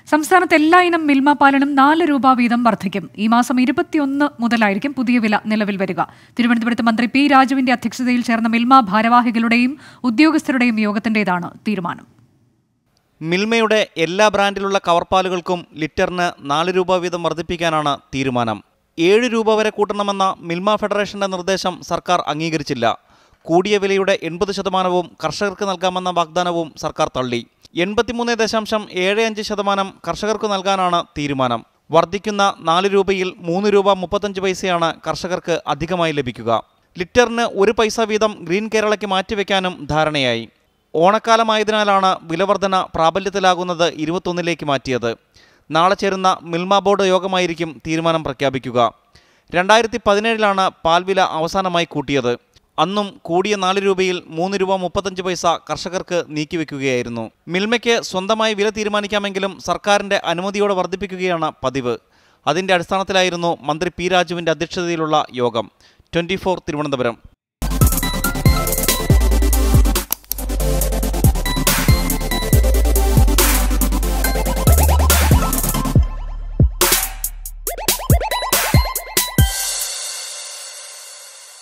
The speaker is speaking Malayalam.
സംസ്ഥാനത്ത് എല്ലാ ഇനം മിൽമ പാലിനും നാല് രൂപ വീതം വർദ്ധിക്കും ഈ മാസം ഇരുപത്തിയൊന്ന് മുതലായിരിക്കും പുതിയ വില നിലവിൽ വരിക തിരുവനന്തപുരത്ത് മന്ത്രി പി രാജുവിന്റെ അധ്യക്ഷതയിൽ ചേർന്ന മിൽമ ഭാരവാഹികളുടെയും ഉദ്യോഗസ്ഥരുടെയും യോഗത്തിന്റേതാണ് തീരുമാനം മിൽമയുടെ എല്ലാ ബ്രാൻഡിലുള്ള കവർപ്പാലുകൾക്കും ലിറ്ററിന് നാല് രൂപ വീതം വർദ്ധിപ്പിക്കാനാണ് തീരുമാനം ഏഴ് രൂപ വരെ കൂട്ടണമെന്ന മിൽമ ഫെഡറേഷന്റെ നിർദ്ദേശം സർക്കാർ അംഗീകരിച്ചില്ല കൂടിയ വിലയുടെ എൺപത് ശതമാനവും കർഷകർക്ക് നൽകാമെന്ന വാഗ്ദാനവും സർക്കാർ തള്ളി എൺപത്തിമൂന്ന് ദശാംശം ഏഴ് അഞ്ച് ശതമാനം കർഷകർക്ക് നൽകാനാണ് തീരുമാനം വർദ്ധിക്കുന്ന നാല് രൂപയിൽ മൂന്ന് രൂപ മുപ്പത്തഞ്ച് പൈസയാണ് കർഷകർക്ക് അധികമായി ലഭിക്കുക ലിറ്ററിന് ഒരു പൈസ വീതം ഗ്രീൻ കേരളയ്ക്ക് മാറ്റിവെക്കാനും ധാരണയായി ഓണക്കാലമായതിനാലാണ് വിലവർധന പ്രാബല്യത്തിലാകുന്നത് ഇരുപത്തൊന്നിലേക്ക് മാറ്റിയത് നാളെ ചേരുന്ന മിൽമ ബോർഡ് യോഗമായിരിക്കും തീരുമാനം പ്രഖ്യാപിക്കുക രണ്ടായിരത്തി പതിനേഴിലാണ് പാൽവില അവസാനമായി കൂട്ടിയത് അന്നും കൂടിയ നാല് രൂപയിൽ മൂന്ന് രൂപ മുപ്പത്തഞ്ച് പൈസ കർഷകർക്ക് നീക്കിവെക്കുകയായിരുന്നു മിൽമയ്ക്ക് സ്വന്തമായി വില തീരുമാനിക്കാമെങ്കിലും സർക്കാരിന്റെ അനുമതിയോടെ വർദ്ധിപ്പിക്കുകയാണ് പതിവ് അതിന്റെ അടിസ്ഥാനത്തിലായിരുന്നു മന്ത്രി പി രാജുവിന്റെ അധ്യക്ഷതയിലുള്ള യോഗം ട്വന്റി തിരുവനന്തപുരം